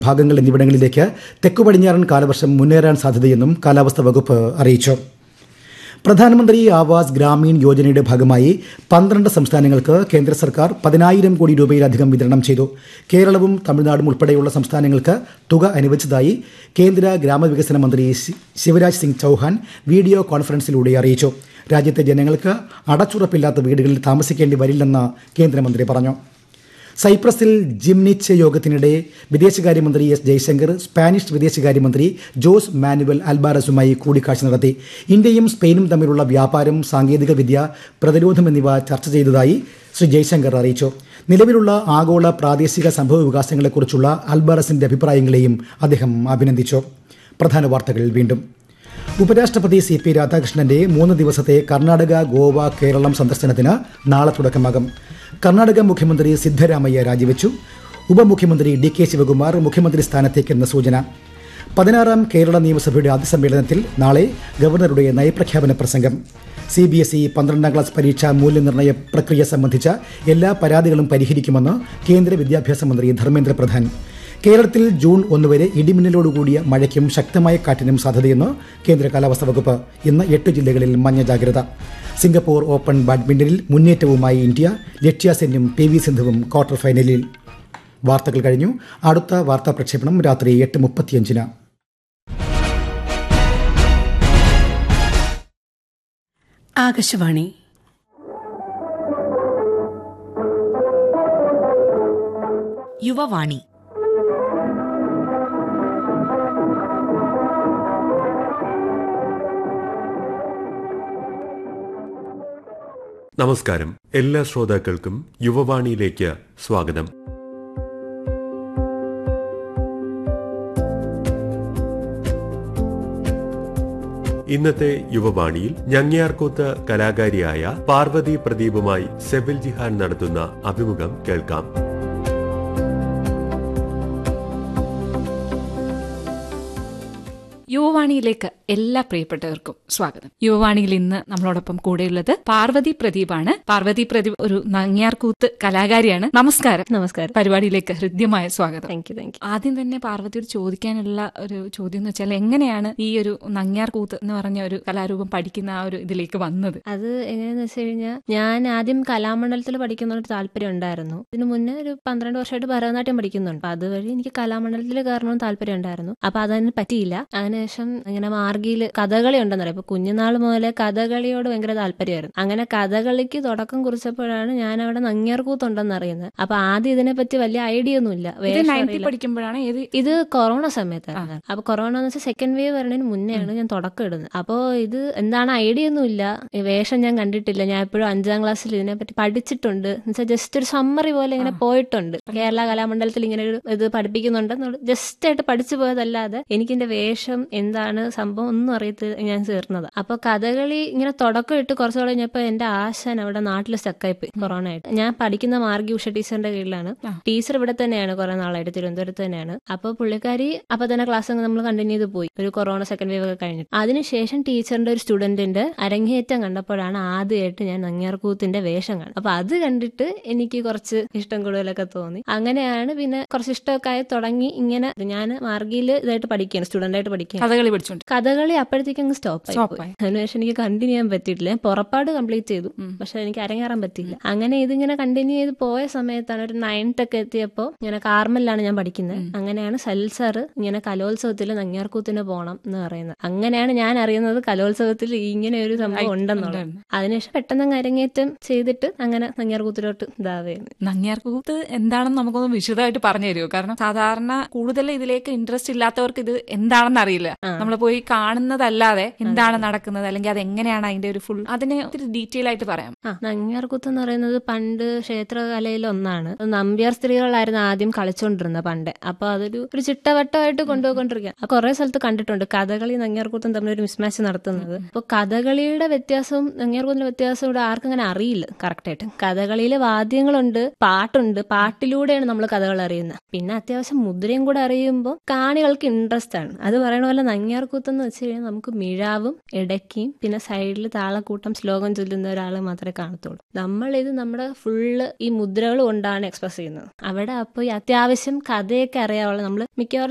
ഭാഗങ്ങൾ എന്നിവിടങ്ങളിലേക്ക് തെക്കു പടിഞ്ഞാറൻ കാലവർഷം മുന്നേറാൻ സാധ്യതയെന്നും കാലാവസ്ഥാ വകുപ്പ് അറിയിച്ചു പ്രധാനമന്ത്രി ആവാസ് ഗ്രാമീൺ യോജനയുടെ ഭാഗമായി പന്ത്രണ്ട് സംസ്ഥാനങ്ങൾക്ക് കേന്ദ്ര സർക്കാർ പതിനായിരം കോടി രൂപയിലധികം വിതരണം ചെയ്തു കേരളവും തമിഴ്നാടും ഉൾപ്പെടെയുള്ള സംസ്ഥാനങ്ങൾക്ക് തുക അനുവദിച്ചതായി കേന്ദ്ര ഗ്രാമവികസന മന്ത്രി ശി- ശിവരാജ് സിംഗ് ചൌഹാൻ വീഡിയോ കോൺഫറൻസിലൂടെ അറിയിച്ചു രാജ്യത്തെ ജനങ്ങൾക്ക് അടച്ചുറപ്പില്ലാത്ത വീടുകളിൽ താമസിക്കേണ്ടി വരില്ലെന്ന് കേന്ദ്രമന്ത്രി പറഞ്ഞു സൈപ്രസിൽ ജിംനിച്ച് യോഗത്തിനിടെ വിദേശകാര്യമന്ത്രി എസ് ജയശങ്കർ സ്പാനിഷ് വിദേശകാര്യമന്ത്രി ജോസ് മാനുവൽ അൽബാറസുമായി കൂടിക്കാഴ്ച നടത്തി ഇന്ത്യയും സ്പെയിനും തമ്മിലുള്ള വ്യാപാരം സാങ്കേതികവിദ്യ പ്രതിരോധം എന്നിവ ചർച്ച ചെയ്തതായി ശ്രീ ജയശങ്കർ അറിയിച്ചു നിലവിലുള്ള ആഗോള പ്രാദേശിക സംഭവ വികാസങ്ങളെക്കുറിച്ചുള്ള അൽബാറസിന്റെ അഭിപ്രായങ്ങളെയും അദ്ദേഹം അഭിനന്ദിച്ചു പ്രധാന വാർത്തകൾ വീണ്ടും ഉപരാഷ്ട്രപതി സി പി രാധാകൃഷ്ണന്റെ മൂന്ന് ദിവസത്തെ കർണാടക ഗോവ കേരളം സന്ദർശനത്തിന് നാളെ തുടക്കമാകും കർണാടക മുഖ്യമന്ത്രി സിദ്ധരാമയ്യ രാജിവെച്ചു ഉപമുഖ്യമന്ത്രി ഡി കെ ശിവകുമാർ മുഖ്യമന്ത്രി സ്ഥാനത്തേക്കെന്ന സൂചന പതിനാറാം കേരള നിയമസഭയുടെ ആദ്യ സമ്മേളനത്തിൽ നാളെ ഗവർണറുടെ നയപ്രഖ്യാപന പ്രസംഗം സി ബി എസ് ഇ പന്ത്രണ്ടാം ക്ലാസ് പരീക്ഷാ മൂല്യനിർണ്ണയ പ്രക്രിയ സംബന്ധിച്ച എല്ലാ പരാതികളും പരിഹരിക്കുമെന്ന് കേന്ദ്ര വിദ്യാഭ്യാസ മന്ത്രി ധർമ്മേന്ദ്ര പ്രധാൻ കേരളത്തിൽ ജൂൺ ഒന്ന് വരെ ഇടിമിന്നലോടുകൂടിയ മഴയ്ക്കും ശക്തമായ കാറ്റിനും സാധ്യതയെന്ന് കേന്ദ്ര കാലാവസ്ഥാ വകുപ്പ് ഇന്ന് എട്ട് ജില്ലകളിൽ മഞ്ഞ ജാഗ്രത സിംഗപ്പൂർ ഓപ്പൺ ബാഡ്മിന്റണിൽ മുന്നേറ്റവുമായി ഇന്ത്യ ലക്ഷ്യ സെന്നും പി വി സിന്ധുവും ക്വാർട്ടർ ഫൈനലിൽ വാർത്തകൾ കഴിഞ്ഞു അടുത്ത വാർത്താ പ്രക്ഷേപണം രാത്രി എട്ട് മുപ്പത്തിയഞ്ചിന് ആകാശവാണി യുവവാണി നമസ്കാരം എല്ലാ ശ്രോതാക്കൾക്കും യുവവാണിയിലേക്ക് സ്വാഗതം ഇന്നത്തെ യുവവാണിയിൽ ഞങ്ങിയാർകൂത്ത് കലാകാരിയായ പാർവതി പ്രദീപുമായി സെബിൽ ജിഹാൻ നടത്തുന്ന അഭിമുഖം കേൾക്കാം യുവവാണിയിലേക്ക് എല്ലാ പ്രിയപ്പെട്ടവർക്കും സ്വാഗതം യുവവാണിയിൽ ഇന്ന് നമ്മളോടൊപ്പം കൂടെയുള്ളത് പാർവതി പ്രദീപാണ് പാർവതി പ്രദീപ് ഒരു നങ്ങ്യാർകൂത്ത് കലാകാരിയാണ് നമസ്കാരം നമസ്കാരം പരിപാടിയിലേക്ക് ഹൃദ്യമായ സ്വാഗതം താങ്ക് യു താങ്ക് യു ആദ്യം തന്നെ പാർവതിയോട് ചോദിക്കാനുള്ള ഒരു ചോദ്യം എന്ന് വെച്ചാൽ എങ്ങനെയാണ് ഈ ഒരു നങ്ങ്യാർകൂത്ത് എന്ന് പറഞ്ഞ ഒരു കലാരൂപം പഠിക്കുന്ന ആ ഒരു ഇതിലേക്ക് വന്നത് അത് എങ്ങനെയാന്ന് വെച്ച് കഴിഞ്ഞാൽ ഞാൻ ആദ്യം കലാമണ്ഡലത്തിൽ പഠിക്കുന്ന ഒരു താല്പര്യം ഉണ്ടായിരുന്നു ഇതിനു മുന്നേ ഒരു പന്ത്രണ്ട് വർഷമായിട്ട് ഭരതനാട്യം പഠിക്കുന്നുണ്ട് അപ്പൊ അതുവഴി എനിക്ക് കലാമണ്ഡലത്തിൽ കയറണമെന്ന് താല്പര്യം ഉണ്ടായിരുന്നു അപ്പൊ അതതിന് പറ്റിയില്ല അതിനുശേഷം ഇങ്ങനെ മാർഗിയിൽ കഥകളി ഉണ്ടെന്നറിയാം അപ്പൊ കുഞ്ഞുനാൾ മുതലേ കഥകളിയോട് ഭയങ്കര താല്പര്യമായിരുന്നു അങ്ങനെ കഥകളിക്ക് തുടക്കം കുറിച്ചപ്പോഴാണ് ഞാൻ അവിടെ നങ്ങ്യാർകൂത്തുണ്ടെന്ന് അറിയുന്നത് അപ്പൊ ആദ്യം ഇതിനെപ്പറ്റി വലിയ ഐഡിയ ഒന്നുമില്ല ഇത് വേഷം നയൻത്തിൽ അറിയില്ല. പഠിക്കുമ്പോഴാണ് ഏത് ഇത് കൊറോണ സമയത്തായിരുന്നു അപ്പൊ കൊറോണ എന്ന് വെച്ചാൽ സെക്കൻഡ് വേവ് വരുന്നതിന് മുന്നെയാണ് ഞാൻ തുടക്കം ഇടുന്നത് അപ്പോ ഇത് എന്താണ് ഐഡിയ ഒന്നും ഇല്ല ഈ വേഷം ഞാൻ കണ്ടിട്ടില്ല ഞാൻ എപ്പോഴും അഞ്ചാം ക്ലാസ്സിൽ ഇതിനെപ്പറ്റി പഠിച്ചിട്ടുണ്ട് എന്നുവെച്ചാൽ ജസ്റ്റ് ഒരു സമ്മറി പോലെ ഇങ്ങനെ പോയിട്ടുണ്ട് കേരള കലാമണ്ഡലത്തിൽ ഇങ്ങനെ ഒരു ഇത് പഠിപ്പിക്കുന്നുണ്ട് ജസ്റ്റ് ആയിട്ട് പഠിച്ചു പോയതല്ലാതെ എനിക്ക് എന്റെ വേഷം എന്താണ് സംഭവം ഒന്നും അറിയത്തില്ല ഞാൻ ചേർന്നത് അപ്പൊ കഥകളി ഇങ്ങനെ തുടക്കം ഇട്ട് കുറച്ച് കഴിഞ്ഞപ്പോ എന്റെ ആശാൻ അവിടെ നാട്ടിൽ സ്റ്റക്കായി പോയി കൊറോണ ആയിട്ട് ഞാൻ പഠിക്കുന്ന മാർഗി ഉഷ ടീച്ചറിന്റെ കീഴിലാണ് ആ. ടീച്ചർ ഇവിടെ തന്നെയാണ് കുറെ നാളായിട്ട് തിരുവനന്തപുരത്ത് തന്നെയാണ് അപ്പൊ പുള്ളിക്കാരി അപ്പൊ തന്നെ ക്ലാസ് നമ്മൾ കണ്ടിന്യൂ ചെയ്ത് പോയി ഒരു കൊറോണ സെക്കൻഡ് വേവ് ഒക്കെ കഴിഞ്ഞിട്ട് അതിനുശേഷം ടീച്ചറിന്റെ ഒരു സ്റ്റുഡന്റിന്റെ അരങ്ങേറ്റം കണ്ടപ്പോഴാണ് ആദ്യമായിട്ട് ഞാൻ നങ്ങ്യാർകൂത്തിന്റെ വേഷം കാണുന്നത് അപ്പൊ അത് കണ്ടിട്ട് എനിക്ക് കുറച്ച് ഇഷ്ടം കൂടുതലൊക്കെ തോന്നി അങ്ങനെയാണ് പിന്നെ കുറച്ച് ഇഷ്ടമൊക്കെ ആയി തുടങ്ങി ഇങ്ങനെ ഞാൻ മാർഗിയിൽ ഇതായിട്ട് പഠിക്കുകയാണ് സ്റ്റുഡന്റ് ആയിട്ട് പഠിക്കുകയാണ് കഥകളി പഠിച്ചോണ്ട് കഥകളി അപ്പോഴത്തേക്ക് അങ്ങ് സ്റ്റോപ്പ് Stop ആയി ആയി. അതിനുശേഷം എനിക്ക് കണ്ടിന്യൂ ചെയ്യാൻ പറ്റിയിട്ടില്ല ഞാൻ പുറപ്പാട് കംപ്ലീറ്റ് ചെയ്തു ഉം. പക്ഷെ എനിക്ക് അരങ്ങേറാൻ പറ്റിയില്ല അങ്ങനെ ഇതിങ്ങനെ കണ്ടിന്യൂ ചെയ്ത് പോയ സമയത്താണ് ഒരു നയൻത്ത് ഒക്കെ എത്തിയപ്പോൾ ഇങ്ങനെ കാർമലിലാണ് ഞാൻ പഠിക്കുന്നത് അങ്ങനെയാണ് സലിൽ സാറ് ഇങ്ങനെ കലോത്സവത്തിൽ നങ്ങ്യാർകൂത്തിന് പോകണം എന്ന് പറയുന്നത് അങ്ങനെയാണ് ഞാൻ അറിയുന്നത് കലോത്സവത്തിൽ ഇങ്ങനെ ഒരു സംഭവം ഉണ്ടെന്നുള്ളത് ഉണ്ടായിരുന്നു. അതിനുശേഷം പെട്ടെന്ന് അങ്ങ് അരങ്ങേറ്റം ചെയ്തിട്ട് അങ്ങനെ നങ്ങ്യാർകൂത്തിലോട്ട് ഇതാവുകയാണ് നങ്ങ്യാർകൂത്ത് എന്താണെന്ന് നമുക്കൊന്ന് വിശദമായിട്ട് പറഞ്ഞു തരുമോ കാരണം സാധാരണ കൂടുതൽ ഇതിലേക്ക് ഇൻട്രസ്റ്റ് ഇല്ലാത്തവർക്ക് ഇത് എന്താണെന്ന് അറിയില്ല ആ. നമ്മൾ പോയി കാണുന്നതല്ലാതെ എന്താണ് നടക്കുന്നത് അല്ലെങ്കിൽ അത് എങ്ങനെയാണ് അതിന്റെ ഒരു ഫുൾ അതിനെ ഒത്തിരി ഡീറ്റെയിൽ ആയിട്ട് പറയാം ആ നങ്ങ്യാർകൂത്ത് എന്ന് പറയുന്നത് പണ്ട് ക്ഷേത്രകലയിൽ ഒന്നാണ് അത് നമ്പ്യാർ സ്ത്രീകളായിരുന്നു ആദ്യം കളിച്ചോണ്ടിരുന്നത് പണ്ട് അപ്പൊ അതൊരു ഒരു ചിട്ടവട്ടമായിട്ട് കൊണ്ടുപോയിക്കൊണ്ടിരിക്കുക ആ കുറെ സ്ഥലത്ത് കണ്ടിട്ടുണ്ട് കഥകളി നങ്ങ്യാർകൂത്തും തമ്മിൽ ഒരു മിസ്മാച്ച് നടത്തുന്നത് അപ്പൊ കഥകളിയുടെ വ്യത്യാസവും നങ്ങ്യാർകൂത്തിന്റെ വ്യത്യാസവും ഇവിടെ ആർക്കും അങ്ങനെ അറിയില്ല കറക്റ്റായിട്ട് കഥകളിയിലെ വാദ്യങ്ങളുണ്ട് പാട്ടുണ്ട് പാട്ടിലൂടെയാണ് നമ്മൾ കഥകൾ അറിയുന്നത് പിന്നെ അത്യാവശ്യം മുദ്രയും കൂടെ അറിയുമ്പോൾ കാണികൾക്ക് ഇൻട്രസ്റ്റ് ആണ് അത് പറയണ പോലെ നങ്ങ്യാർകൂത്ത് എന്ന് വെച്ച് കഴിഞ്ഞാൽ നമുക്ക് മിഴാവും ഇടയ്ക്കും പിന്നെ സൈഡിൽ താളക്കൂട്ടം ശ്ലോകം ചൊല്ലുന്ന ഒരാൾ മാത്രമേ കാണത്തുള്ളൂ നമ്മളിത് നമ്മുടെ ഫുള്ള് ഈ മുദ്രകൾ കൊണ്ടാണ് എക്സ്പ്രസ് ചെയ്യുന്നത് അവിടെ അപ്പോൾ ഈ അത്യാവശ്യം കഥയൊക്കെ അറിയാവുള്ള നമ്മൾ മിക്കവാറും